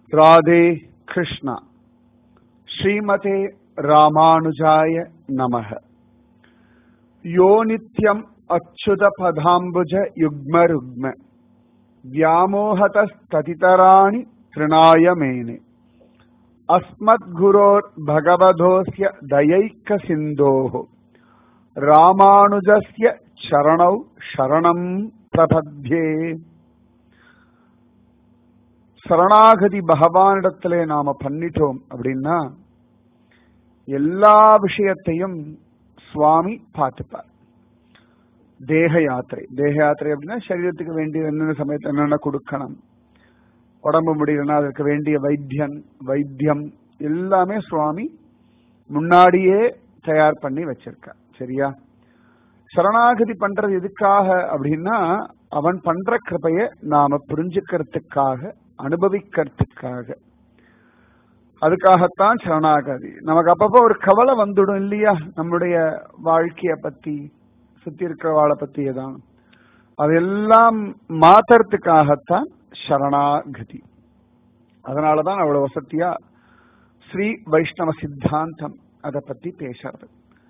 ராதே கிருஷ்ணா ஸ்ரீமதே ராமானுஜாய நமக யோ நித்யம் அச்சுத பதாம்புஜ யுக்ம ருக்ம व्यामोहतस्ततितराणि तृणाय मेने अस्मद्गुरोर्भगवधोऽस्य दयैकसिन्धोः ராமானுஜஸ்ய சரணௌ சரணம் பிரபத்யே சரணாகதி பகவானிடத்திலே நாம பண்ணிட்டோம் அப்படின்னா எல்லா விஷயத்தையும் சுவாமி பார்த்துப்பார் தேக யாத்திரை தேக யாத்திரை அப்படின்னா சரீரத்துக்கு வேண்டிய என்னென்ன சமயத்தில் என்னென்ன கொடுக்கணும் உடம்பு முடியலன்னா அதற்கு வேண்டிய வைத்தியன் வைத்தியம் எல்லாமே சுவாமி முன்னாடியே தயார் பண்ணி வச்சிருக்கார் சரியா சரணாகதி பண்றது எதுக்காக அப்படின்னா அவன் பண்ற கிருபைய நாம புரிஞ்சுக்கிறதுக்காக அனுபவிக்கிறதுக்காக அதுக்காகத்தான் சரணாகதி நமக்கு அப்பப்போ ஒரு கவலை வந்துடும் இல்லையா நம்முடைய வாழ்க்கைய பத்தி சுத்தி இருக்கிறவாளை பத்தி ஏதான் அதெல்லாம் மாத்துறதுக்காகத்தான் சரணாகதி அதனாலதான் அவ்வளவு வசதியா ஸ்ரீ வைஷ்ணவ சித்தாந்தம் அதை பத்தி பேசுறது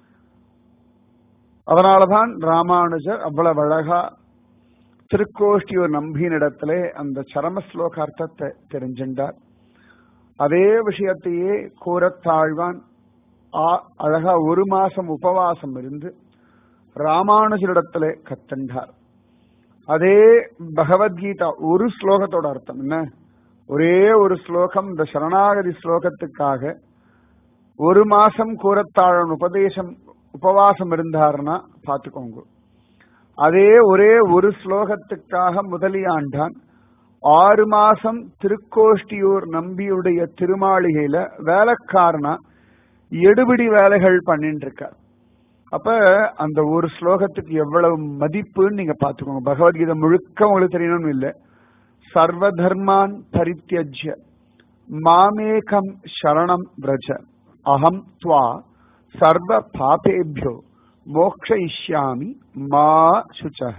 அதனாலதான் ராமானுஜர் அவ்வளவு அழகா திருக்கோஷ்டியூர் நம்பினிடத்திலே அந்த சரம ஸ்லோக அர்த்தத்தை தெரிஞ்சின்றார் அதே விஷயத்தையே கூறத்தாழ்வான் அழகா ஒரு மாசம் உபவாசம் இருந்து ராமானுஜரிடத்திலே கத்தண்டார் அதே பகவத்கீதா ஒரு ஸ்லோகத்தோட அர்த்தம் என்ன ஒரே ஒரு ஸ்லோகம் இந்த சரணாகதி ஸ்லோகத்துக்காக ஒரு மாசம் கூறத்தாழன் உபதேசம் உபவாசம் இருந்தார்னா பார்த்துக்கோங்க அதே ஒரே ஒரு ஸ்லோகத்துக்காக முதலியாண்டான் ஆறு மாசம் திருக்கோஷ்டியூர் நம்பியுடைய திருமாளிகையில வேலைக்காரனா எடுபிடி வேலைகள் பண்ணிட்டு இருக்கார் அப்ப அந்த ஒரு ஸ்லோகத்துக்கு எவ்வளவு மதிப்புன்னு நீங்க பாத்துக்கோங்க பகவத்கீதை முழுக்க உங்களுக்கு தெரியணும்னு இல்லை சர்வ தர்மான் பரித்தியஜ்ய மாமேகம் சரணம் பிரஜ அகம் துவா சர்வ பாபேபியோ மோக்ஷயிஷ்யாமி மா சுச்சக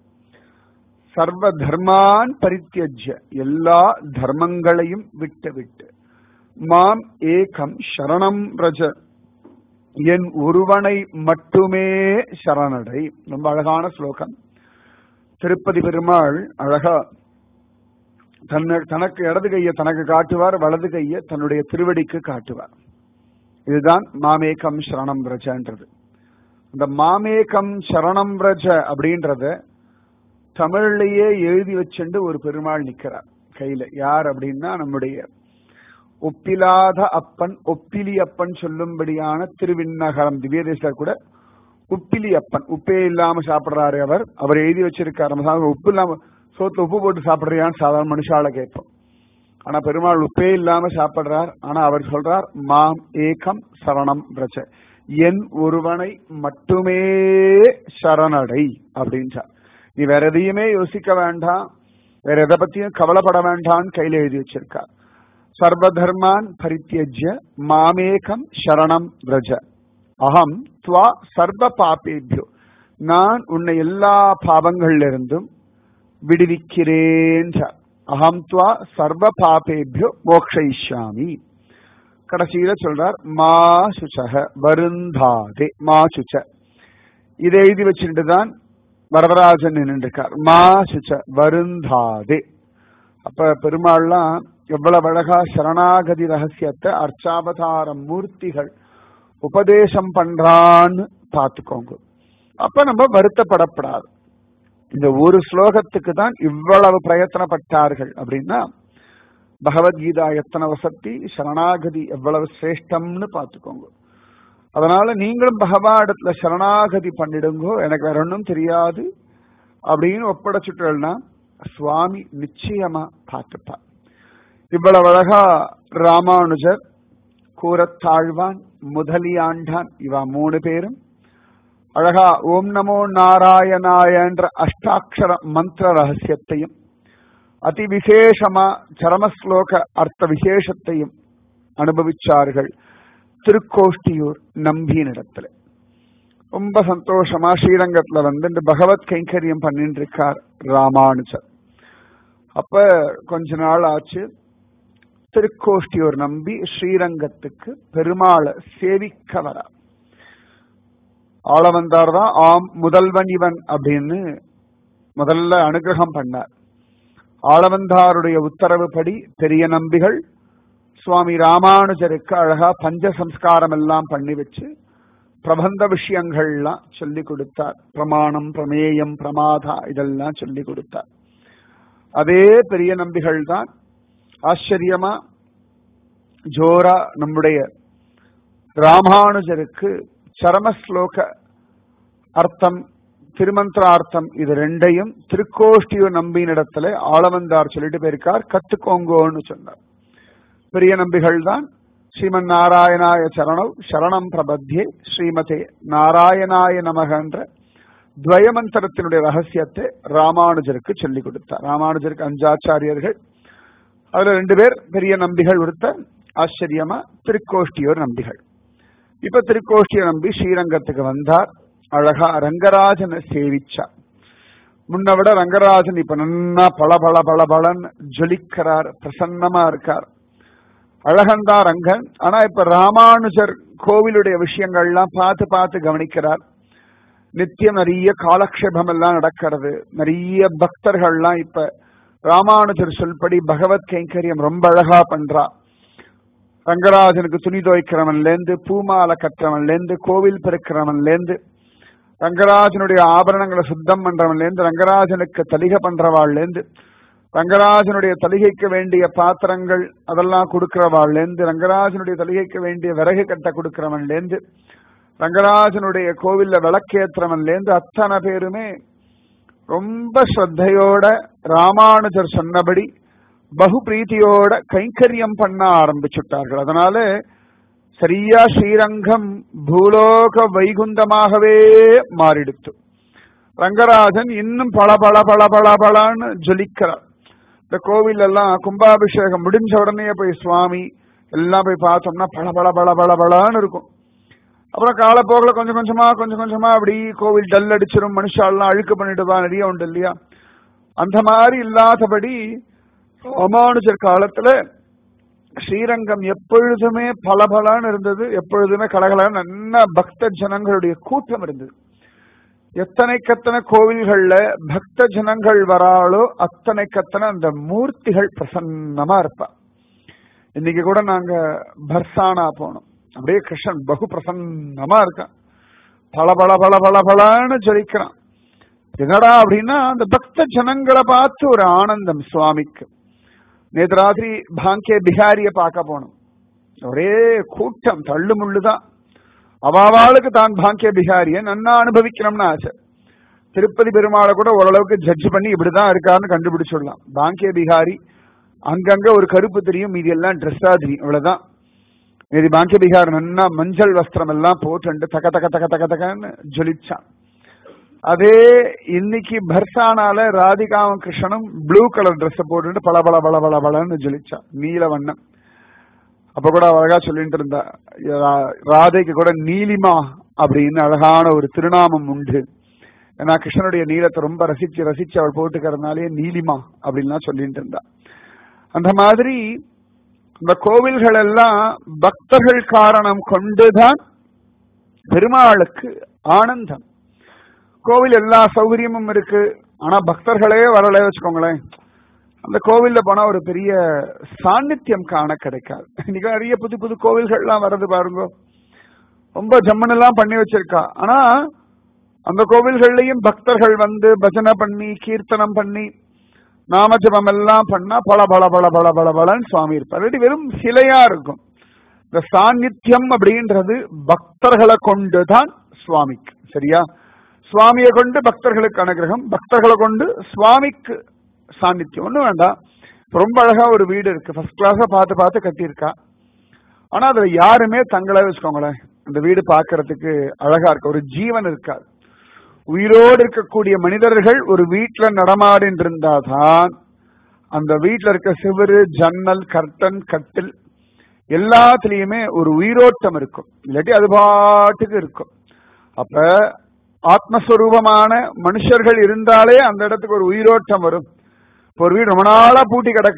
சர்வ தர்மான் பரித்தியஜ்ய எல்லா தர்மங்களையும் விட்டு விட்டு மாம் ஏகம் சரணம் ரஜ என் ஒருவனை மட்டுமே சரணடை ரொம்ப அழகான ஸ்லோகம் திருப்பதி பெருமாள் அழகா தன்னை தனக்கு இடது கையை தனக்கு காட்டுவார் வலது கையை தன்னுடைய திருவடிக்கு காட்டுவார் இதுதான் மாமேகம் சரணம் ரஜன்றது இந்த மாமேகம் சரணம் ரஜ அப்படின்றத தமிழ்லயே எழுதி வச்சுண்டு ஒரு பெருமாள் நிக்கிறார் கையில யார் அப்படின்னா நம்முடைய ஒப்பிலாத அப்பன் ஒப்பிலி அப்பன் சொல்லும்படியான திருவிண்ணகரம் திவ்யதேசர் கூட உப்பிலி அப்பன் உப்பே இல்லாம சாப்பிடுறாரு அவர் அவர் எழுதி வச்சிருக்காரு நம்ம உப்பு இல்லாம சோத்துல உப்பு போட்டு சாப்பிடுறியான்னு சாதாரண மனுஷால கேட்போம் ஆனா பெருமாள் உப்பே இல்லாம சாப்பிடுறார் ஆனா அவர் சொல்றார் மாம் ஏகம் சரணம் பிரச்ச என் ஒருவனை மட்டுமே சரணடை அப்படின்றார் நீ வேற எதையுமே யோசிக்க வேண்டாம் வேற எதை பத்தியும் கவலைப்பட வேண்டாம்னு கையில எழுதி வச்சிருக்கார் சர்வதர்மான் பரித்தியஜ்ய மாமேகம் சரணம் விரஜ அகம் துவா சர்வ பாப்பேபியோ நான் உன்னை எல்லா பாவங்கள்ல இருந்தும் விடுவிக்கிறேன் அகம் துவா சர்வ பாபேபியோ மோக்ஷயிஷ்யாமி கடைசியில சொல்றார் மா சுச்சக வருந்தாதே மா சுச்ச இதை எழுதி வச்சுட்டு தான் வரதராஜன் நின்றுருக்கார் மா சுச்ச வருந்தாதே அப்ப பெருமாள்லாம் எவ்வளவு அழகா சரணாகதி ரகசியத்தை அர்ச்சாவதார மூர்த்திகள் உபதேசம் பண்றான்னு பார்த்துக்கோங்க அப்ப நம்ம வருத்தப்படப்படாது இந்த ஒரு ஸ்லோகத்துக்கு தான் இவ்வளவு பிரயத்தனப்பட்டார்கள் அப்படின்னா பகவத்கீதா எத்தனை வசதி சரணாகதி எவ்வளவு சிரேஷ்டம்னு பார்த்துக்கோங்க அதனால நீங்களும் பகவானிடத்துல சரணாகதி பண்ணிடுங்கோ எனக்கு வேற ஒன்றும் தெரியாது அப்படின்னு ஒப்படைச்சுட்டா சுவாமி நிச்சயமா பார்த்துப்பார் இவ்வளவு அழகா ராமானுஜர் கூறத்தாழ்வான் முதலியாண்டான் இவா மூணு பேரும் அழகா ஓம் நமோ நாராயணாய என்ற அஷ்டாட்சர மந்திர ரகசியத்தையும் அதி விசேஷமா சரமஸ்லோக அர்த்த விசேஷத்தையும் அனுபவிச்சார்கள் திருக்கோஷ்டியூர் நம்பியினிடத்துல ரொம்ப சந்தோஷமா ஸ்ரீரங்கத்துல வந்து இந்த பகவத் கைங்கரியம் பண்ணிட்டு இருக்கார் ராமானுஜர் அப்ப கொஞ்ச நாள் ஆச்சு திருக்கோஷ்டியூர் நம்பி ஸ்ரீரங்கத்துக்கு பெருமாளை சேவிக்க வர ஆளவந்தார் தான் ஆம் முதல்வன் இவன் அப்படின்னு முதல்ல அனுகிரகம் பண்ணார் ஆளவந்தாருடைய உத்தரவுப்படி பெரிய நம்பிகள் சுவாமி ராமானுஜருக்கு அழகா பஞ்ச சம்ஸ்காரம் எல்லாம் பண்ணி வச்சு பிரபந்த விஷயங்கள்லாம் சொல்லி கொடுத்தார் பிரமாணம் பிரமேயம் பிரமாதா இதெல்லாம் சொல்லி கொடுத்தார் அதே பெரிய நம்பிகள் தான் ஆச்சரியமா ஜோரா நம்முடைய ராமானுஜருக்கு சரமஸ்லோக அர்த்தம் திருமந்திரார்த்தம் இது ரெண்டையும் திருக்கோஷ்டிய நம்பினிடத்துல ஆளவந்தார் சொல்லிட்டு போயிருக்கார் கத்துக்கோங்கோன்னு சொன்னார் பெரிய நம்பிகள் தான் ஸ்ரீமன் நாராயணாய சரணவ் சரணம் பிரபத்தியே ஸ்ரீமதே நாராயணாய நமகன்ற துவயமந்திரத்தினுடைய ரகசியத்தை ராமானுஜருக்கு சொல்லிக் கொடுத்தார் ராமானுஜருக்கு அஞ்சாச்சாரியர்கள் அதுல ரெண்டு பேர் பெரிய நம்பிகள் கொடுத்த ஆச்சரியமா திருக்கோஷ்டியோர் நம்பிகள் இப்ப திருக்கோஷ்டிய நம்பி ஸ்ரீரங்கத்துக்கு வந்தார் அழகா ரங்கராஜனை சேவிச்சார் முன்ன விட ரங்கராஜன் இப்ப நன்னா பல பல பல பலன் ஜொலிக்கிறார் பிரசன்னமா இருக்கார் அழகந்தா ரங்கன் ஆனா இப்ப ராமானுஜர் கோவிலுடைய விஷயங்கள்லாம் பார்த்து பார்த்து கவனிக்கிறார் நித்தியம் நிறைய காலக்ஷேபம் எல்லாம் நடக்கிறது நிறைய பக்தர்கள்லாம் இப்ப ராமானுஜர் சொல்படி பகவத் கைங்கரியம் ரொம்ப அழகா பண்றா ரங்கராஜனுக்கு துணி துவைக்கிறவன்ல இருந்து பூமாலை கட்டுறவன்ல இருந்து கோவில் பெருக்கிறவன்ல இருந்து ரங்கராஜனுடைய ஆபரணங்களை சுத்தம் பண்றவன்ல இருந்து ரங்கராஜனுக்கு தலிகை பண்றவாள்ல இருந்து ரங்கராஜனுடைய தலிகைக்கு வேண்டிய பாத்திரங்கள் அதெல்லாம் கொடுக்கிறவாள்ல இருந்து ரங்கராஜனுடைய தலிகைக்கு வேண்டிய விறகு கட்ட கொடுக்கிறவன்ல இருந்து ரங்கராஜனுடைய கோவில்ல விளக்கேத்துறவன்ல இருந்து அத்தனை பேருமே ரொம்ப ஸ்ரத்தையோட ராமானுஜர் சொன்னபடி பகு பிரீத்தியோட கைங்கரியம் பண்ண ஆரம்பிச்சுட்டார்கள் அதனால சரியா ஸ்ரீரங்கம் பூலோக வைகுந்தமாகவே மாறிடுத்து ரங்கராஜன் இன்னும் பல பல பல பல பலன்னு ஜொலிக்கிறார் இந்த கோவில் எல்லாம் கும்பாபிஷேகம் முடிஞ்ச உடனே போய் சுவாமி எல்லாம் போய் பார்த்தோம்னா பல பல பல பல பலன்னு இருக்கும் அப்புறம் காலப்போக்கில் கொஞ்சம் கொஞ்சமா கொஞ்சம் கொஞ்சமா அப்படி கோவில் டல் அடிச்சிரும் மனுஷாலாம் அழுக்கு பண்ணிட்டு தான் நிறைய உண்டு இல்லையா அந்த மாதிரி இல்லாதபடி ராமானுஜர் காலத்துல ஸ்ரீரங்கம் எப்பொழுதுமே பலபலான்னு இருந்தது எப்பொழுதுமே கலகலன்னு நல்ல பக்த ஜனங்களுடைய கூட்டம் இருந்தது எத்தனைக்கத்தனை கோவில்கள்ல பக்த ஜனங்கள் வராளோ அத்தனைக்கத்தனை அந்த மூர்த்திகள் பிரசன்னமா இருப்பா இன்னைக்கு கூட நாங்க பர்சானா போனோம் அப்படியே கிருஷ்ணன் பகு பிரசன்னமா இருக்கான் பல பல பல பல பலன்னு ஜொலிக்கிறான் என்னடா அப்படின்னா அந்த பக்த ஜனங்களை பார்த்து ஒரு ஆனந்தம் சுவாமிக்கு நேற்று ராத்திரி பாங்கே பிஹாரிய பார்க்க போனோம் ஒரே கூட்டம் தள்ளு முள்ளுதான் அவாவாளுக்கு தான் பாங்கிய பிஹாரிய நன்னா அனுபவிக்கணும்னு ஆசை திருப்பதி பெருமாளை கூட ஓரளவுக்கு ஜட்ஜ் பண்ணி இப்படிதான் இருக்காருன்னு கண்டுபிடிச்சிடலாம் பாங்கிய பிஹாரி அங்கங்க ஒரு கருப்பு தெரியும் மீதி எல்லாம் ட்ரெஸ்ஸா தெரியும் இவ்வளவுதான் மீதி பாங்கிய பிஹார் நன்னா மஞ்சள் வஸ்திரம் எல்லாம் போட்டு தக தக தக தக தகன்னு ஜொலிச்சான் அதே இன்னைக்கு பர்சானால ராதிகாவும் கிருஷ்ணனும் ப்ளூ கலர் ட்ரெஸ் போட்டுட்டு பல பல பல பல பலன்னு ஜொலிச்சா நீல வண்ணம் அப்ப கூட அழகா சொல்லிட்டு இருந்தா ராதைக்கு கூட நீலிமா அப்படின்னு அழகான ஒரு திருநாமம் உண்டு ஏன்னா கிருஷ்ணனுடைய நீளத்தை ரொம்ப ரசிச்சு ரசிச்சு அவள் போட்டுக்கிறதுனாலே நீலிமா அப்படின்லாம் சொல்லிட்டு இருந்தா அந்த மாதிரி இந்த கோவில்கள் எல்லாம் பக்தர்கள் காரணம் கொண்டுதான் பெருமாளுக்கு ஆனந்தம் கோவில் எல்லா சௌகரியமும் இருக்கு ஆனா பக்தர்களே வரல வச்சுக்கோங்களேன் அந்த கோவில்ல போனா ஒரு பெரிய சாநித்தியம் காண கிடைக்காது இன்னைக்கு நிறைய புது புது கோவில்கள்லாம் வர்றது பாருங்க ரொம்ப ஜம்மனெல்லாம் பண்ணி வச்சிருக்கா ஆனா அந்த கோவில்கள்லயும் பக்தர்கள் வந்து பஜனை பண்ணி கீர்த்தனம் பண்ணி நாமஜபம் எல்லாம் பண்ணா பல பல பல பல பல பலன்னு சுவாமி இருப்பார் வெறும் சிலையா இருக்கும் இந்த சாநித்தியம் அப்படின்றது பக்தர்களை கொண்டுதான் சுவாமிக்கு சரியா சுவாமியை கொண்டு பக்தர்களுக்கு அனுகிரகம் பக்தர்களை கொண்டு சுவாமிக்கு சாநித்தியம் ஒன்றும் வேண்டாம் ரொம்ப அழகா ஒரு வீடு இருக்கு ஃபர்ஸ்ட் கிளாஸா பார்த்து பார்த்து கட்டியிருக்கா ஆனா அதுல யாருமே தங்களை வச்சுக்கோங்களேன் அந்த வீடு பார்க்கறதுக்கு அழகா இருக்கு ஒரு ஜீவன் இருக்காது உயிரோடு இருக்கக்கூடிய மனிதர்கள் ஒரு வீட்டுல நடமாடின்னு இருந்தாதான் அந்த வீட்டுல இருக்க சிவரு ஜன்னல் கர்டன் கட்டில் எல்லாத்துலயுமே ஒரு உயிரோட்டம் இருக்கும் இல்லாட்டி அது பாட்டுக்கு இருக்கும் அப்ப ஆத்மஸ்வரூபமான மனுஷர்கள் இருந்தாலே அந்த இடத்துக்கு ஒரு உயிரோட்டம் வரும் இப்போ ஒரு வீடு ரொம்ப நாளா பூட்டி கிடக்கு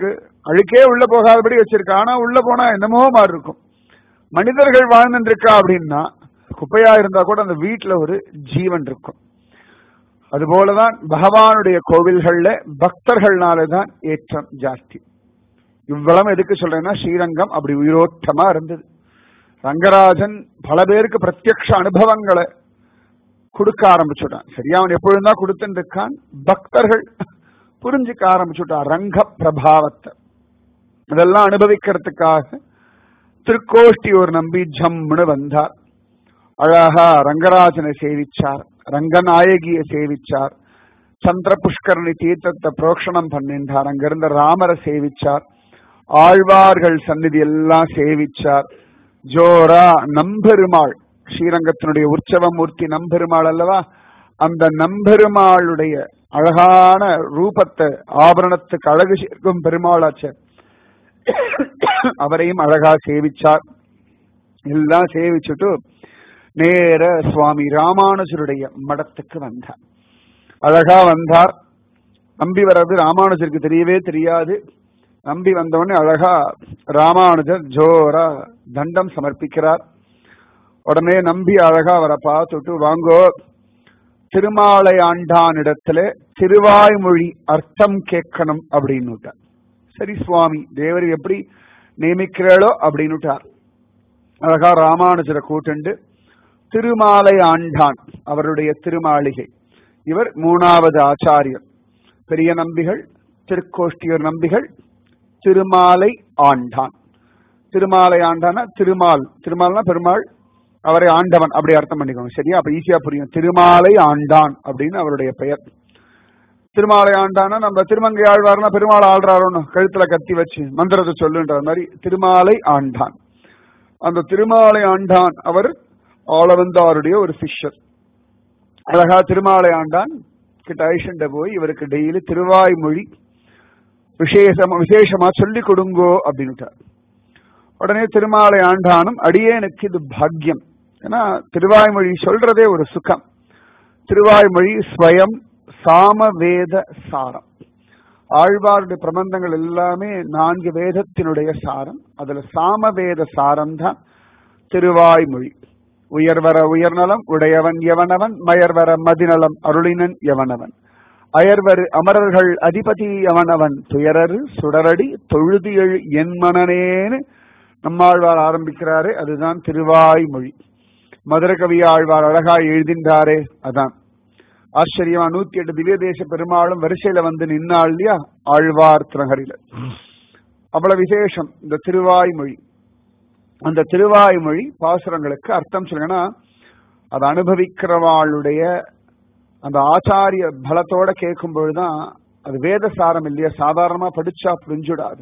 அழுக்கே உள்ள போகாதபடி வச்சிருக்கா ஆனா உள்ள போனா என்னமோ மாதிரி இருக்கும் மனிதர்கள் வாழ்ந்துருக்கா அப்படின்னா குப்பையா இருந்தா கூட அந்த வீட்டுல ஒரு ஜீவன் இருக்கும் அதுபோலதான் பகவானுடைய கோவில்கள்ல பக்தர்கள்னாலதான் ஏற்றம் ஜாஸ்தி இவ்வளவு எதுக்கு சொல்றேன்னா ஸ்ரீரங்கம் அப்படி உயிரோட்டமா இருந்தது ரங்கராஜன் பல பேருக்கு பிரத்யக்ஷ அனுபவங்களை கொடுக்க ஆரம்பிச்சுட்டான் சரியா அவன் எப்பொழுதும் தான் கொடுத்துட்டு இருக்கான் பக்தர்கள் புரிஞ்சுக்க ஆரம்பிச்சுட்டான் ரங்க பிரபாவத்தை இதெல்லாம் அனுபவிக்கிறதுக்காக திருக்கோஷ்டி ஒரு நம்பி ஜம்னு வந்தார் அழகா ரங்கராஜனை சேவிச்சார் ரங்கநாயகியை சேவிச்சார் சந்திர புஷ்கரணி தீர்த்தத்தை புரோக்ஷணம் பண்ணின்றார் அங்கிருந்த ராமரை சேவிச்சார் ஆழ்வார்கள் சந்நிதி எல்லாம் சேவிச்சார் ஜோரா நம்பெருமாள் ஸ்ரீரங்கத்தினுடைய உற்சவ மூர்த்தி நம்பெருமாள் அல்லவா அந்த நம்பெருமாளுடைய அழகான ரூபத்தை ஆபரணத்துக்கு அழகு சேர்க்கும் பெருமாளாச்சர் அவரையும் அழகா சேவிச்சார் எல்லாம் சேவிச்சுட்டு நேர சுவாமி ராமானுஜருடைய மடத்துக்கு வந்தார் அழகா வந்தார் நம்பி வர்றது ராமானுஜருக்கு தெரியவே தெரியாது நம்பி வந்தவொடனே அழகா ராமானுஜர் ஜோரா தண்டம் சமர்ப்பிக்கிறார் உடனே நம்பி அழகா அவரை பார்த்துட்டு வாங்கோ திருமாலை ஆண்டான் இடத்துல திருவாய்மொழி அர்த்தம் கேட்கணும் அப்படின்னு சரி சுவாமி தேவர் எப்படி நியமிக்கிறாளோ அப்படின்னுட்டார் அழகா ராமானுஜரை கூட்டுண்டு திருமாலை ஆண்டான் அவருடைய திருமாளிகை இவர் மூணாவது ஆச்சாரியர் பெரிய நம்பிகள் திருக்கோஷ்டியர் நம்பிகள் திருமாலை ஆண்டான் திருமாலை ஆண்டான திருமால் திருமால்னா பெருமாள் அவரை ஆண்டவன் அப்படி அர்த்தம் பண்ணிக்கோங்க சரியா அப்ப ஈஸியா புரியும் திருமாலை ஆண்டான் அப்படின்னு அவருடைய பெயர் திருமாலை ஆண்டானா நம்ம திருமங்கை ஆழ்வார்னா பெருமாள் ஆள்றாரோன்னு கழுத்துல கத்தி வச்சு மந்திரத்தை சொல்லுன்ற மாதிரி திருமாலை ஆண்டான் அந்த திருமாலை ஆண்டான் அவர் ஆளவந்தாருடைய ஒரு சிஷ்யர் அழகா திருமாலை ஆண்டான் கிட்ட ஐஷண்ட போய் இவருக்கு டெய்லி திருவாய்மொழி விசேஷமா விசேஷமா சொல்லி கொடுங்கோ அப்படின்னுட்டார் உடனே திருமாலை ஆண்டானும் அடியேனுக்கு இது பாக்கியம் ஏன்னா திருவாய்மொழி சொல்றதே ஒரு சுகம் திருவாய்மொழி ஸ்வயம் சாமவேத சாரம் ஆழ்வாருடைய பிரபந்தங்கள் எல்லாமே நான்கு வேதத்தினுடைய சாரம் அதுல சாமவேத சாரம் தான் திருவாய்மொழி உயர்வர உயர்நலம் உடையவன் எவனவன் மயர்வர மதிநலம் அருளினன் எவனவன் அயர்வரு அமரர்கள் அதிபதி அவனவன் துயரரு சுடரடி தொழுது எழு என் மனனேன்னு நம்மாழ்வார் ஆரம்பிக்கிறாரே அதுதான் திருவாய்மொழி மதுர கவி ஆழ்வார் அழகா எழுதின்றாரே அதான் ஆச்சரியமா நூத்தி எட்டு திவ்ய தேச பெருமாளும் வரிசையில வந்து நின்னாள் இல்லையா ஆழ்வார் திரகரில அவ்வளவு விசேஷம் இந்த திருவாய்மொழி அந்த திருவாய்மொழி பாசுரங்களுக்கு அர்த்தம் சொல்லுங்கன்னா அதை அனுபவிக்கிறவாளுடைய அந்த ஆச்சாரிய பலத்தோட கேட்கும் பொழுதுதான் அது வேத சாரம் இல்லையா சாதாரணமா படிச்சா புரிஞ்சுடாது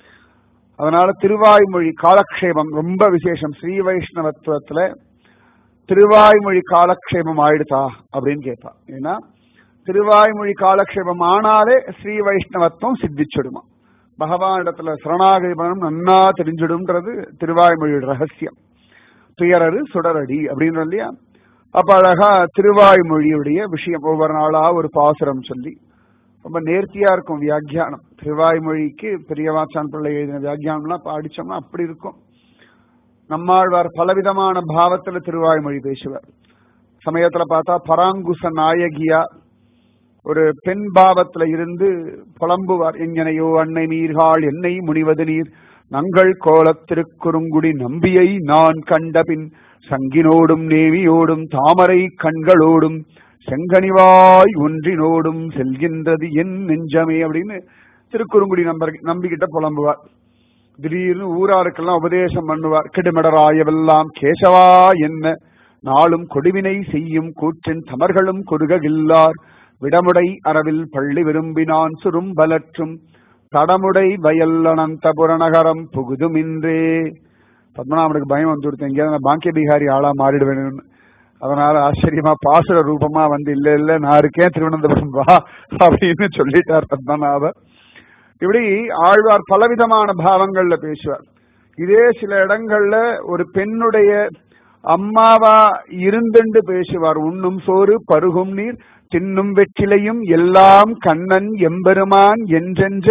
அதனால திருவாய்மொழி காலக்ஷேபம் ரொம்ப விசேஷம் ஸ்ரீ வைஷ்ணவத்துவத்துல திருவாய்மொழி காலக்ஷேபம் ஆயிடுதா அப்படின்னு கேட்பா ஏன்னா திருவாய்மொழி காலக்ஷேபம் ஆனாலே ஸ்ரீ வைஷ்ணவத்துவம் சித்திச்சுடுமா பகவான் இடத்துல சரணாகதி பண்ணணும் நன்னா தெரிஞ்சிடும்ன்றது திருவாய்மொழியோட ரகசியம் துயரரு சுடரடி அப்படின்ற இல்லையா அப்ப அழகா திருவாய்மொழியுடைய விஷயம் ஒவ்வொரு நாளா ஒரு பாசுரம் சொல்லி ரொம்ப நேர்த்தியா இருக்கும் வியாக்கியானம் திருவாய்மொழிக்கு பெரியவாச்சான் பிள்ளை எழுதின வியாக்கியானம்லாம் படிச்சோம்னா அப்படி இருக்கும் நம்மாழ்வார் பலவிதமான பாவத்துல திருவாய்மொழி பேசுவார் சமயத்துல பார்த்தா பராங்குச நாயகியா ஒரு பெண் பாவத்துல இருந்து புலம்புவார் எங்கனையோ அன்னை நீர்காள் என்னை முனிவது நீர் நங்கள் கோலத் திருக்குறுங்குடி நம்பியை நான் கண்டபின் சங்கினோடும் நேவியோடும் தாமரை கண்களோடும் செங்கனிவாய் ஒன்றினோடும் செல்கின்றது என் நெஞ்சமே அப்படின்னு திருக்குறுங்குடி நம்பர் நம்பிக்கிட்ட புலம்புவார் திடீர்னு ஊராருக்கெல்லாம் உபதேசம் பண்ணுவார் கெடுமடராயவெல்லாம் கேசவா என்ன நாளும் கொடுவினை செய்யும் கூற்றின் தமர்களும் கொடுககில்லார் விடமுடை அரவில் பள்ளி விரும்பினான் சுரும் பலற்றும் தடமுடை வயல் அனந்தபுர நகரம் புகுதுமின்றே பத்மநாபனுக்கு பயம் வந்து கொடுத்தேன் எங்கேயாவது பாக்கிய பிகாரி ஆளா மாறிடுவேணும்னு அதனால ஆச்சரியமா பாசுர ரூபமா வந்து இல்ல இல்ல நான் இருக்கேன் திருவனந்தபுரம் வா அப்படின்னு சொல்லிட்டார் பத்மநாபர் இப்படி ஆழ்வார் பலவிதமான பாவங்கள்ல பேசுவார் இதே சில இடங்கள்ல ஒரு பெண்ணுடைய அம்மாவா இருந்துண்டு பேசுவார் உண்ணும் சோறு பருகும் நீர் தின்னும் வெற்றிலையும் எல்லாம் கண்ணன் எம்பெருமான் என்றென்றே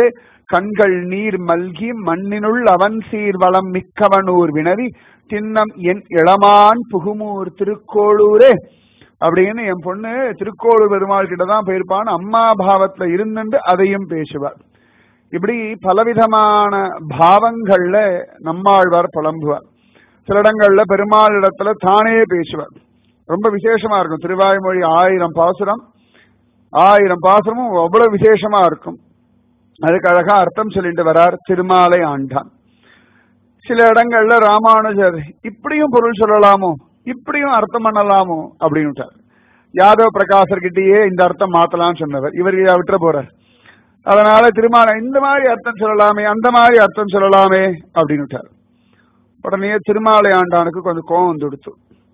கண்கள் நீர் மல்கி மண்ணினுள் அவன் சீர் வளம் மிக்கவனூர் வினவி திண்ணம் என் இளமான் புகுமூர் திருக்கோளூரே அப்படின்னு என் பொண்ணு திருக்கோளூர் பெருமாள் கிட்ட தான் போயிருப்பான்னு அம்மா பாவத்துல இருந்துட்டு அதையும் பேசுவார் இப்படி பலவிதமான பாவங்கள்ல நம்மாழ்வார் புலம்புவார் சில இடங்கள்ல பெருமாள் இடத்துல தானே பேசுவார் ரொம்ப விசேஷமா இருக்கும் திருவாய்மொழி ஆயிரம் பாசுரம் ஆயிரம் பாசுரமும் அவ்வளவு விசேஷமா இருக்கும் அதுக்கு அழகா அர்த்தம் சொல்லிட்டு வரார் திருமாலை ஆண்டான் சில இடங்கள்ல ராமானுஜர் இப்படியும் பொருள் சொல்லலாமோ இப்படியும் அர்த்தம் பண்ணலாமோ அப்படின்னு யாதவ பிரகாசர் கிட்டயே இந்த அர்த்தம் மாத்தலாம்னு சொன்னவர் இவர் விட்டுற போறார் அதனால திருமாலை இந்த மாதிரி அர்த்தம் சொல்லலாமே அந்த மாதிரி அர்த்தம் சொல்லலாமே அப்படின்னு உடனே திருமாலை ஆண்டானுக்கு கொஞ்சம் கோபம் வந்துடுத்து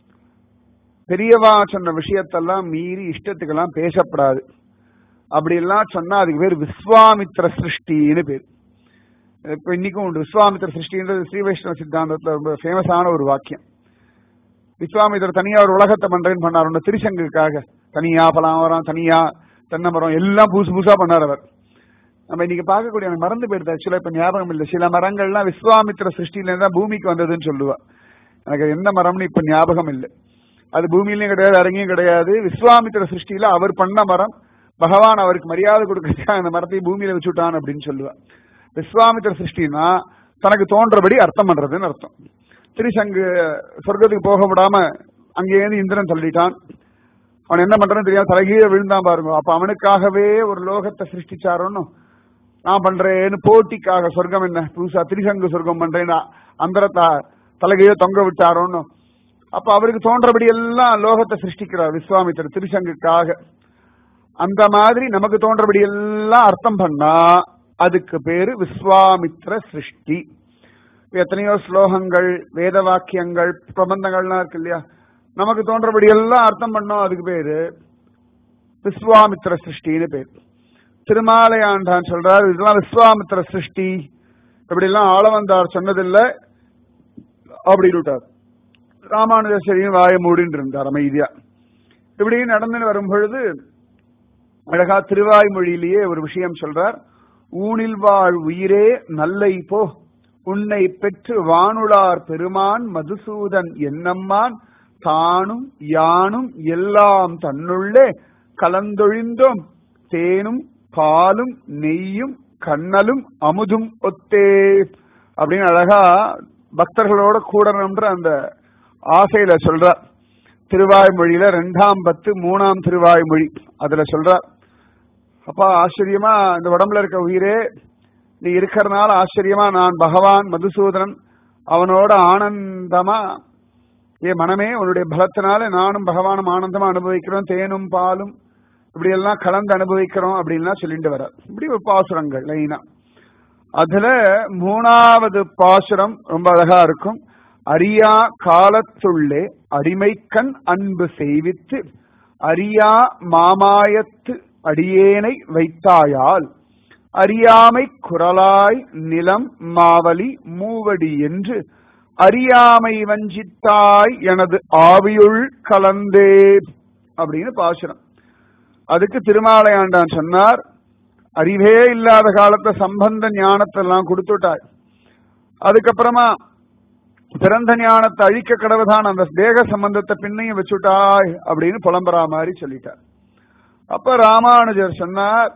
பெரியவா சொன்ன விஷயத்தெல்லாம் மீறி இஷ்டத்துக்கெல்லாம் பேசப்படாது அப்படி எல்லாம் சொன்னா அதுக்கு பேர் விஸ்வாமித்ர சிருஷ்டின்னு பேர் இப்ப இன்னைக்கும் உண்டு விஸ்வாமித்ர சிருஷ்டின்றது ஸ்ரீ வைஷ்ணவ சித்தாந்தத்துல ரொம்ப ஃபேமஸான ஒரு வாக்கியம் விஸ்வாமித்திர தனியா ஒரு உலகத்தை பண்றேன்னு பண்ணார் ஒன்று திருசங்குக்காக தனியா பலாமரம் தனியா தென்னை மரம் எல்லாம் புதுசு புதுசா பண்ணார் அவர் நம்ம இன்னைக்கு பார்க்கக்கூடிய எனக்கு மறந்து போயிருது ஆக்சுவலா இப்ப ஞாபகம் இல்லை சில மரங்கள்லாம் விஸ்வாமித்திர சிருஷ்டில இருந்தா பூமிக்கு வந்ததுன்னு சொல்லுவா எனக்கு எந்த மரம்னு இப்ப ஞாபகம் இல்லை அது பூமியிலையும் கிடையாது அரங்கியும் கிடையாது விஸ்வாமித்திர சிருஷ்டியில அவர் பண்ண மரம் பகவான் அவருக்கு மரியாதை கொடுக்கறதுக்காக அந்த மரத்தை பூமியில வச்சுட்டான் அப்படின்னு சொல்லுவா விஸ்வாமித்திர சிருஷ்டினா தனக்கு தோன்றபடி அர்த்தம் பண்றதுன்னு அர்த்தம் திரிசங்கு சொர்க்கத்துக்கு போக விடாம அங்கேயிருந்து இந்திரன் தள்ளிட்டான் அவன் என்ன பண்றான்னு தெரியாம தலைகீழ விழுந்தான் பாருங்க அப்ப அவனுக்காகவே ஒரு லோகத்தை சிருஷ்டிச்சாரோன்னு நான் பண்றேன்னு போட்டிக்காக சொர்க்கம் என்ன புதுசா திரிசங்கு சொர்க்கம் பண்றேன்னு அந்தரத்தா தலைகீழ தொங்க விட்டாரோன்னு அப்ப அவருக்கு தோன்றபடி எல்லாம் லோகத்தை சிருஷ்டிக்கிறார் விஸ்வாமித்திர திருசங்குக்காக அந்த மாதிரி நமக்கு தோன்றபடி எல்லாம் அர்த்தம் பண்ணா அதுக்கு பேரு விஸ்வாமித்ர சிருஷ்டி எத்தனையோ ஸ்லோகங்கள் வேத வாக்கியங்கள் பிரபந்தங்கள்லாம் இருக்கு இல்லையா நமக்கு தோன்றபடி எல்லாம் அர்த்தம் பண்ணோம் அதுக்கு பேரு விஸ்வாமித்ர சிருஷ்டின்னு பேர் திருமாலை ஆண்டான் சொல்றாரு இதெல்லாம் விஸ்வாமித்ர சிருஷ்டி இப்படி எல்லாம் ஆளவந்தார் சொன்னதில்லை அப்படின்னு விட்டார் ராமானுஜரியும் வாய மூடின்னு இருந்தார் அமைதியா இப்படி நடந்து வரும் பொழுது அழகா திருவாய்மொழியிலேயே ஒரு விஷயம் சொல்றார் ஊனில் வாழ் உயிரே நல்லை போ உன்னை பெற்று வானுளார் பெருமான் மதுசூதன் என்னம்மான் தானும் யானும் எல்லாம் தன்னுள்ளே கலந்தொழிந்தோம் தேனும் பாலும் நெய்யும் கண்ணலும் அமுதும் ஒத்தே அப்படின்னு அழகா பக்தர்களோட கூடணும்ன்ற அந்த ஆசையில சொல்றார் திருவாய்மொழியில ரெண்டாம் பத்து மூணாம் திருவாய்மொழி அதுல சொல்றார் அப்பா ஆச்சரியமா இந்த உடம்புல இருக்க உயிரே நீ இருக்கிறதுனால ஆச்சரியமா நான் பகவான் மதுசூதனன் அவனோட ஆனந்தமா ஏ மனமே உன்னுடைய பலத்தினால நானும் பகவானும் ஆனந்தமா அனுபவிக்கிறோம் தேனும் பாலும் இப்படி எல்லாம் கலந்து அனுபவிக்கிறோம் அப்படின்லாம் சொல்லிட்டு வர இப்படி ஒரு பாசுரங்கள் லைனா அதுல மூணாவது பாசுரம் ரொம்ப அழகா இருக்கும் அரியா காலத்துள்ளே அடிமைக்கண் அன்பு செய்வித்து அரியா மாமாயத்து அடியேனை வைத்தாயால் அறியாமை குரலாய் நிலம் மாவலி மூவடி என்று அறியாமை வஞ்சித்தாய் எனது ஆவியுள் கலந்தே அப்படின்னு பாசுரம் அதுக்கு திருமாலையாண்டான் சொன்னார் அறிவே இல்லாத காலத்துல சம்பந்த ஞானத்தை எல்லாம் கொடுத்துட்டாய் அதுக்கப்புறமா பிறந்த ஞானத்தை அழிக்க கடவுதான் அந்த தேக சம்பந்தத்தை பின்னையும் வச்சுட்டாய் அப்படின்னு புலம்புறா மாதிரி சொல்லிட்டார் அப்ப ராமானுஜர் சொன்னார்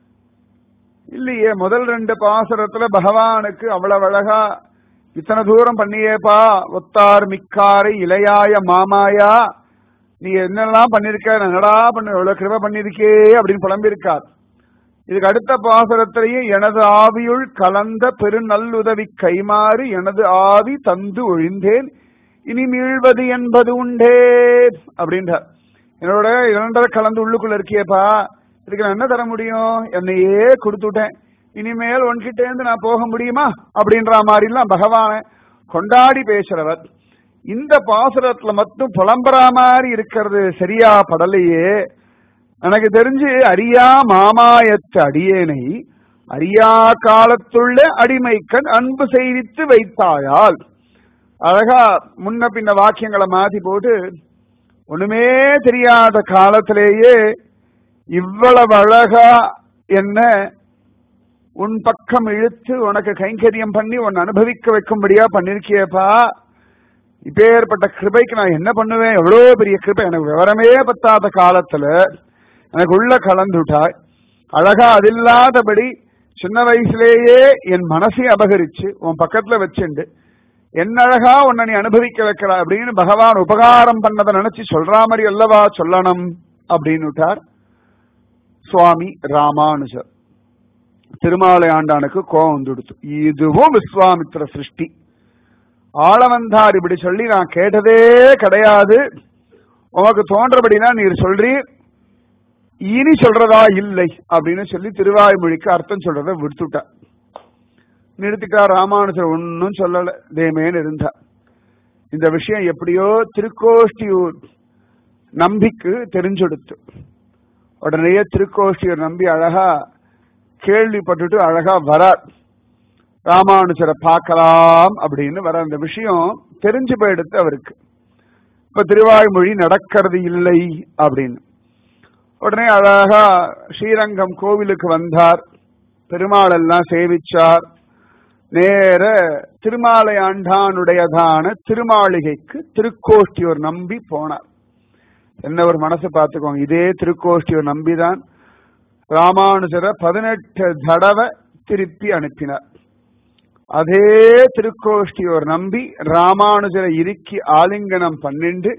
இல்லையே முதல் ரெண்டு பாசுரத்துல பகவானுக்கு அவ்வளவு அழகா இத்தனை தூரம் பண்ணியேப்பா ஒத்தார் மிக்காரை இளையாய மாமாயா நீ என்னெல்லாம் பண்ணிருக்க என்னடா பண்ண எவ்வளவு கிருப பண்ணிருக்கே அப்படின்னு புலம்பிருக்கார் இதுக்கு அடுத்த பாசுரத்திலேயே எனது ஆவியுள் கலந்த பெருநல்லுதவி கைமாறு எனது ஆவி தந்து ஒழிந்தேன் இனி மீழ்வது என்பது உண்டே அப்படின்றார் என்னோட இரண்டரை கலந்து உள்ளுக்குள்ள இருக்கியேப்பா இதுக்கு நான் என்ன தர முடியும் என்னையே கொடுத்துட்டேன் இனிமேல் உன்கிட்ட இருந்து நான் போக முடியுமா அப்படின்ற மாதிரிலாம் பகவான கொண்டாடி பேசுறவர் இந்த பாசுரத்துல மட்டும் புலம்புற மாதிரி இருக்கிறது சரியா படலையே எனக்கு தெரிஞ்சு அரியா மாமாயத்து அடியேனை அரியா காலத்துள்ள அடிமைக்கண் அன்பு செய்வித்து வைத்தாயால் அழகா முன்ன பின்ன வாக்கியங்களை மாத்தி போட்டு ஒண்ணுமே தெரியாத காலத்திலேயே இவ்வளவு அழகா என்ன உன் பக்கம் இழுத்து உனக்கு கைங்கரியம் பண்ணி உன்னை அனுபவிக்க வைக்கும்படியா பண்ணிருக்கியப்பா இப்பேற்பட்ட கிருபைக்கு நான் என்ன பண்ணுவேன் எவ்வளவு பெரிய கிருபை எனக்கு விவரமே பத்தாத காலத்துல எனக்கு உள்ள கலந்துட்டாய் அழகா அதில்லாதபடி சின்ன வயசுலேயே என் மனசை அபகரிச்சு உன் பக்கத்துல வச்சுண்டு என்ன அழகா உன்னை நீ அனுபவிக்க வைக்கிற அப்படின்னு பகவான் உபகாரம் பண்ணதை நினைச்சு சொல்ற மாதிரி அல்லவா சொல்லணும் அப்படின்னு சுவாமி ராமானுஜர் திருமாலை ஆண்டானுக்கு கோபம் வந்துடுத்து இதுவும் விஸ்வாமித்திர சிருஷ்டி ஆளவந்தார் இப்படி சொல்லி நான் கேட்டதே கிடையாது உனக்கு தோன்றபடினா நீர் சொல்றீர் இனி சொல்றதா இல்லை அப்படின்னு சொல்லி திருவாய்மொழிக்கு அர்த்தம் சொல்றத விடுத்துட்டா நிறுத்திட்டா ராமானுஜர் ஒன்னும் சொல்லல தேமேன்னு இருந்தா இந்த விஷயம் எப்படியோ திருக்கோஷ்டியூர் நம்பிக்கு தெரிஞ்செடுத்து உடனேயே திருக்கோஷ்டியூர் நம்பி அழகா கேள்விப்பட்டுட்டு அழகா வரார் ராமானுஜரை பார்க்கலாம் அப்படின்னு வர அந்த விஷயம் தெரிஞ்சு போயிடுத்து அவருக்கு இப்ப திருவாய்மொழி நடக்கிறது இல்லை அப்படின்னு உடனே அழகா ஸ்ரீரங்கம் கோவிலுக்கு வந்தார் பெருமாள் எல்லாம் சேவிச்சார் நேர திருமாலை ஆண்டானுடையதான திருமாளிகைக்கு திருக்கோஷ்டியூர் நம்பி போனார் என்ன ஒரு மனசு பார்த்துக்கோங்க இதே திருக்கோஷ்டியூர் நம்பிதான் ராமானுஜரை பதினெட்டு தடவை திருப்பி அனுப்பினார் அதே திருக்கோஷ்டியோர் நம்பி ராமானுஜரை இறுக்கி ஆலிங்கனம் பன்னிண்டு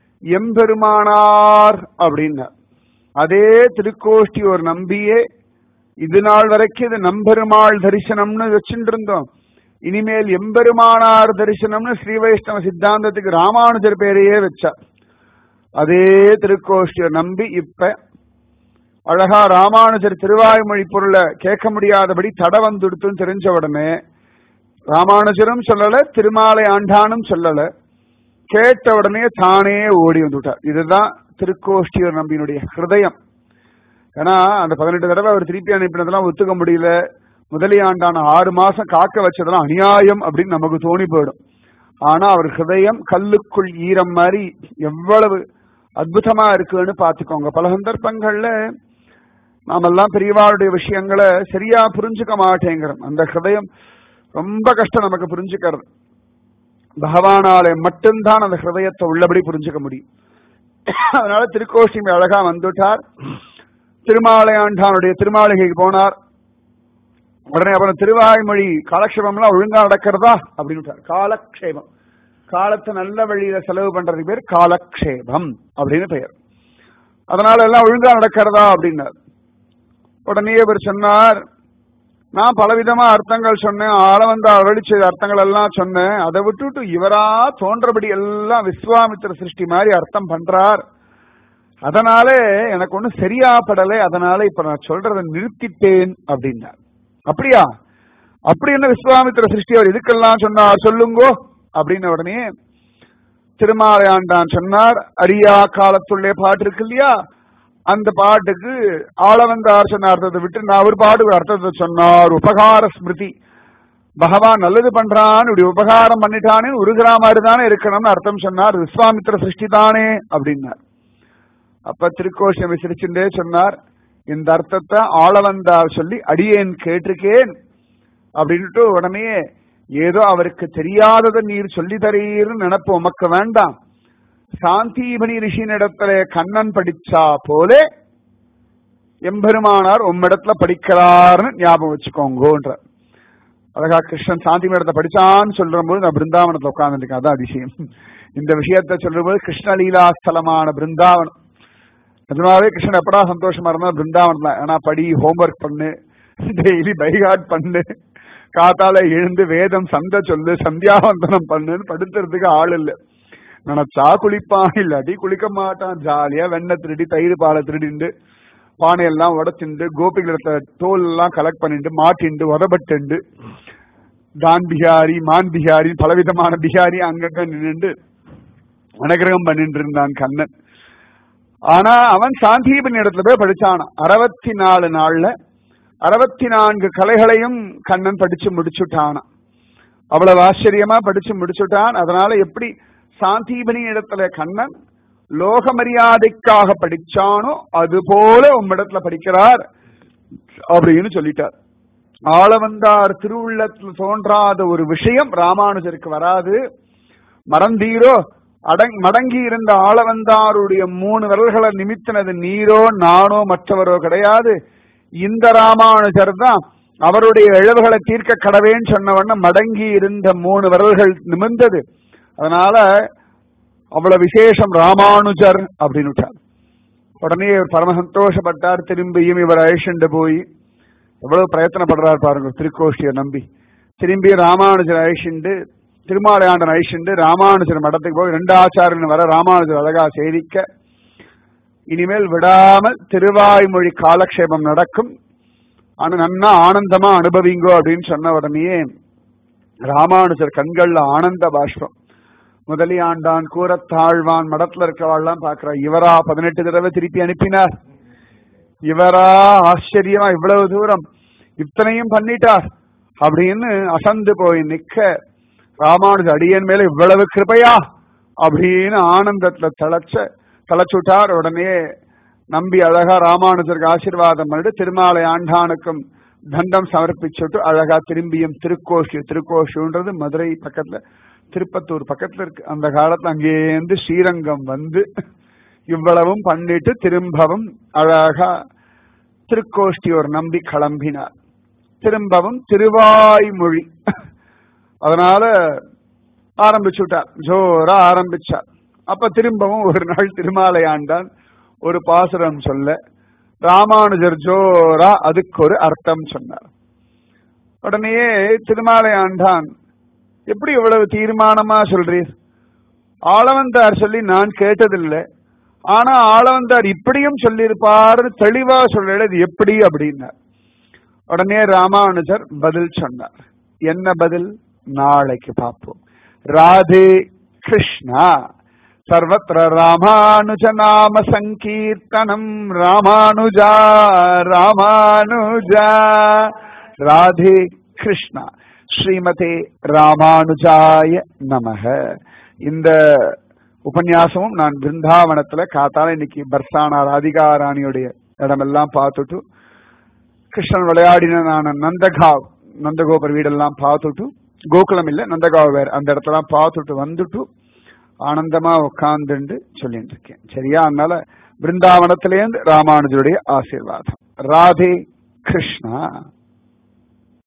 எம்பெருமானார் அப்படின்னார் அதே திருக்கோஷ்டியோர் நம்பியே இது நாள் வரைக்கும் இது நம்பெருமாள் தரிசனம்னு வச்சுட்டு இருந்தோம் இனிமேல் எம்பெருமானார் தரிசனம்னு ஸ்ரீ வைஷ்ணவ சித்தாந்தத்துக்கு ராமானுஜர் பேரையே வச்சார் அதே திருக்கோஷ்டியோர் நம்பி இப்ப அழகா ராமானுஜர் திருவாய்மொழி பொருளை கேட்க முடியாதபடி தடை வந்துடுத்துன்னு தெரிஞ்ச உடனே ராமானுஜரும் சொல்லல திருமாலை ஆண்டானும் சொல்லல கேட்ட உடனே தானே ஓடி வந்துட்டார் இதுதான் திருக்கோஷ்டியூர் நம்பியினுடைய ஹிருதயம் ஏன்னா அந்த பதினெட்டு தடவை அவர் திருப்பி அனுப்பினதெல்லாம் ஒத்துக்க முடியல முதலியாண்டான ஆறு மாசம் காக்க வச்சதெல்லாம் அநியாயம் அப்படின்னு நமக்கு தோணி போயிடும் ஆனா அவர் ஹிருதயம் கல்லுக்குள் ஈரம் மாதிரி எவ்வளவு அற்புதமா இருக்குன்னு பாத்துக்கோங்க பல சந்தர்ப்பங்கள்ல நாமெல்லாம் பெரியவாளுடைய விஷயங்களை சரியா புரிஞ்சுக்க மாட்டேங்கிறோம் அந்த ஹிருதயம் ரொம்ப கஷ்டம் நமக்கு புரிஞ்சுக்கிறது பகவானாலே மட்டும்தான் அந்த ஹிருதயத்தை உள்ளபடி புரிஞ்சுக்க முடியும் அதனால திருக்கோஷ்டிமி அழகா வந்துட்டார் திருமாலையாண்டானுடைய திருமாளிகைக்கு போனார் உடனே அப்புறம் திருவாய்மொழி காலக்ஷேபம்லாம் ஒழுங்கா நடக்கிறதா அப்படின்னு காலக்ஷேபம் காலத்தை நல்ல வழியில செலவு பண்றதுக்கு பேர் காலக்ஷேபம் அப்படின்னு பெயர் அதனால எல்லாம் ஒழுங்கா நடக்கிறதா அப்படின்னார் உடனே இவர் சொன்னார் நான் பலவிதமா அர்த்தங்கள் சொன்னேன் ஆளவந்த அருளி செய்த அர்த்தங்கள் எல்லாம் சொன்னேன் அதை விட்டுட்டு இவரா தோன்றபடி எல்லாம் விஸ்வாமித்திர சிருஷ்டி மாதிரி அர்த்தம் பண்றார் அதனால எனக்கு ஒன்னும் சரியா படலை அதனால இப்ப நான் சொல்றதை நிறுத்திட்டேன் அப்படின்னார் அப்படியா அப்படி என்ன விஸ்வாமித்திர சிருஷ்டி அவர் இதுக்கெல்லாம் சொன்னார் சொல்லுங்கோ அப்படின்ன உடனே திருமாலையாண்டான் சொன்னார் அரியா காலத்துள்ளே பாட்டு இருக்கு இல்லையா அந்த பாட்டுக்கு ஆளவந்தார் சொன்ன அர்த்தத்தை விட்டு நான் ஒரு பாட்டுக்கு அர்த்தத்தை சொன்னார் உபகார ஸ்மிருதி பகவான் நல்லது பண்றான் இப்படி உபகாரம் பண்ணிட்டானே உருகிற மாதிரி தானே இருக்கணும்னு அர்த்தம் சொன்னார் விஸ்வாமித்திர சிருஷ்டி தானே அப்படின்னார் அப்ப திருக்கோஷம் விசிரிச்சுட்டே சொன்னார் இந்த அர்த்தத்தை ஆளவந்தார் சொல்லி அடியேன் கேட்டிருக்கேன் அப்படின்ட்டு உடனே ஏதோ அவருக்கு தெரியாததை நீர் சொல்லி தரீர்னு நினப்பு உமக்கு வேண்டாம் சாந்தீபனி ரிஷினிடத்துல கண்ணன் படிச்சா போல எம்பெருமானார் உம்மிடத்துல படிக்கிறார்னு ஞாபகம் வச்சுக்கோங்கன்ற அழகா கிருஷ்ணன் சாந்தி இடத்தை படிச்சான்னு சொல்ற போது நான் பிருந்தாவனத்துல உட்கார்ந்துருக்கேன் அதான் அதிசயம் இந்த விஷயத்த சொல்ற போது கிருஷ்ணலீலா ஸ்தலமான பிருந்தாவனம் நிஜமாவே கிருஷ்ணன் எப்படா சந்தோஷமா இருந்தா பிருந்தாவனம் தான் ஏன்னா படி ஹோம்ஒர்க் பண்ணு டெய்லி பைகாட் பண்ணு காத்தால எழுந்து வேதம் சந்த சொல்லு சந்தியாவந்தனம் பண்ணுன்னு படுத்துறதுக்கு ஆள் இல்லை நினைச்சா குளிப்பான் இல்லாட்டி குளிக்க மாட்டான் ஜாலியா வெண்ணெய் திருடி தயிர் பாலை திருடிண்டு பானையெல்லாம் உடச்சிண்டு கோபிகளத்தை தோல் எல்லாம் கலெக்ட் பண்ணிட்டு மாட்டிண்டு உதபட்டுண்டு தான் பிகாரி மான் பிகாரி பலவிதமான பிகாரி அங்கங்க நின்று அனுகிரகம் பண்ணிட்டு இருந்தான் கண்ணன் ஆனா அவன் சாந்தீபன் இடத்துல போய் படிச்சானா அறுபத்தி நாலு நாள்ல அறுபத்தி நான்கு கலைகளையும் கண்ணன் படிச்சு முடிச்சுட்டானா அவ்வளவு ஆச்சரியமா படிச்சு முடிச்சுட்டான் அதனால எப்படி சாந்தீபனி இடத்துல கண்ணன் லோக மரியாதைக்காக படிச்சானோ அது போல உம்மிடத்துல படிக்கிறார் அப்படின்னு சொல்லிட்டார் ஆளவந்தார் திருவுள்ளத்தில் தோன்றாத ஒரு விஷயம் ராமானுஜருக்கு வராது மறந்தீரோ அடங் மடங்கி இருந்த ஆளவந்தாருடைய மூணு விரல்களை நிமித்தினது நீரோ நானோ மற்றவரோ கிடையாது இந்த ராமானுஜர் தான் அவருடைய இழவுகளை தீர்க்க கடவேன்னு சொன்னவண்ண மடங்கி இருந்த மூணு விரல்கள் நிமிர்ந்தது அதனால அவ்வளவு விசேஷம் ராமானுஜர் அப்படின்னு விட்டார் உடனே இவர் பரம சந்தோஷப்பட்டார் திரும்பியும் இவர் அழிச்சுண்டு போய் எவ்வளவு பிரயத்தனப்படுறார் பாருங்க திருக்கோஷ்டியை நம்பி திரும்பி ராமானுஜர் அழிச்சுண்டு திருமாலையாண்டன் அழிச்சுண்டு ராமானுஜர் மடத்துக்கு போய் ரெண்டு ஆச்சாரியன் வர ராமானுஜர் அழகா சேவிக்க இனிமேல் விடாமல் திருவாய்மொழி காலக்ஷேபம் நடக்கும் ஆனா நன்னா ஆனந்தமா அனுபவிங்கோ அப்படின்னு சொன்ன உடனே ராமானுஜர் கண்கள்ல ஆனந்த பாஷ்பம் முதலியாண்டான் கூரத்தாழ்வான் மடத்துல இருக்கவாள்லாம் பாக்குறா இவரா பதினெட்டு தடவை திருப்பி அனுப்பினார் இவரா ஆச்சரியமா இவ்வளவு தூரம் இத்தனையும் பண்ணிட்டார் அப்படின்னு அசந்து போய் நிக்க ராமானுஜ அடியன் மேல இவ்வளவு கிருபையா அப்படின்னு ஆனந்தத்துல தளச்ச தளச்சுட்டார் உடனே நம்பி அழகா ராமானுஜருக்கு ஆசீர்வாதம் பண்ணிட்டு திருமாலை ஆண்டானுக்கும் தண்டம் சமர்ப்பிச்சுட்டு அழகா திரும்பியும் திருக்கோஷி திருக்கோஷுன்றது மதுரை பக்கத்துல திருப்பத்தூர் பக்கத்துல இருக்கு அந்த காலத்துல அங்கேருந்து ஸ்ரீரங்கம் வந்து இவ்வளவும் பண்ணிட்டு திரும்பவும் அழகா திருக்கோஷ்டி ஒரு நம்பி கிளம்பினார் திரும்பவும் திருவாய்மொழி அதனால ஆரம்பிச்சுட்டார் ஜோரா ஆரம்பிச்சார் அப்ப திரும்பவும் ஒரு நாள் திருமாலை ஆண்டான் ஒரு பாசுரம் சொல்ல ராமானுஜர் ஜோரா அதுக்கு ஒரு அர்த்தம் சொன்னார் உடனேயே திருமாலை ஆண்டான் எப்படி இவ்வளவு தீர்மானமா சொல்றீர் ஆளவந்தார் சொல்லி நான் கேட்டதில்லை ஆனா ஆளவந்தார் இப்படியும் சொல்லியிருப்பாரு தெளிவா சொல்ல இது எப்படி அப்படின்னார் உடனே ராமானுஜர் பதில் சொன்னார் என்ன பதில் நாளைக்கு பார்ப்போம் ராதே கிருஷ்ணா சர்வத்திர ராமானுஜ நாம சங்கீர்த்தனம் ராமானுஜா ராமானுஜா ராதே கிருஷ்ணா ஸ்ரீமதே ராமானுஜாய நமக இந்த உபன்யாசமும் நான் பிருந்தாவனத்துல காத்தால இன்னைக்கு பர்சானா ராதிகா ராணியுடைய இடமெல்லாம் பார்த்துட்டு கிருஷ்ணன் விளையாடின நான் நந்தகாவ் நந்தகோபர் வீடெல்லாம் பார்த்துட்டு கோகுலம் இல்ல நந்தகாவ் வேற அந்த இடத்தெல்லாம் பார்த்துட்டு வந்துட்டு ஆனந்தமா உட்கார்ந்துண்டு சொல்லிட்டு இருக்கேன் சரியா அதனால பிருந்தாவனத்திலேருந்து ராமானுஜருடைய ஆசீர்வாதம் ராதே கிருஷ்ணா